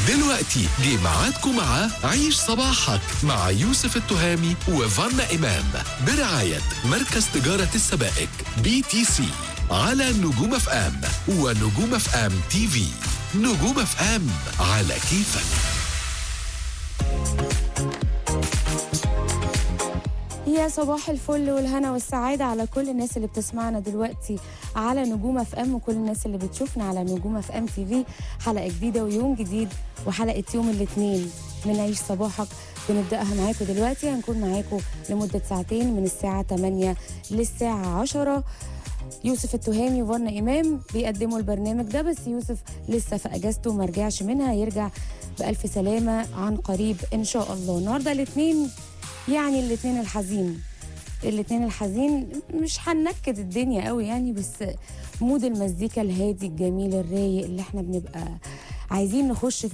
دلوقتي جه ميعادكم مع عيش صباحك مع يوسف التهامي وفانا إمام برعاية مركز تجارة السبائك بي تي سي على نجوم اف ام ونجوم اف ام تي في نجوم اف ام على كيفك يا صباح الفل والهنا والسعادة على كل الناس اللي بتسمعنا دلوقتي على نجوم اف ام وكل الناس اللي بتشوفنا على نجوم اف ام تي في حلقة جديدة ويوم جديد وحلقة يوم الاثنين من عيش صباحك بنبدأها معاكم دلوقتي هنكون معاكم لمدة ساعتين من الساعة 8 للساعة 10 يوسف التهامي وفرنا إمام بيقدموا البرنامج ده بس يوسف لسه في أجازته ما رجعش منها يرجع بألف سلامة عن قريب إن شاء الله النهاردة الاثنين يعني الاثنين الحزين الاثنين الحزين مش هننكد الدنيا قوي يعني بس مود المزيكا الهادي الجميل الرايق اللي احنا بنبقى عايزين نخش في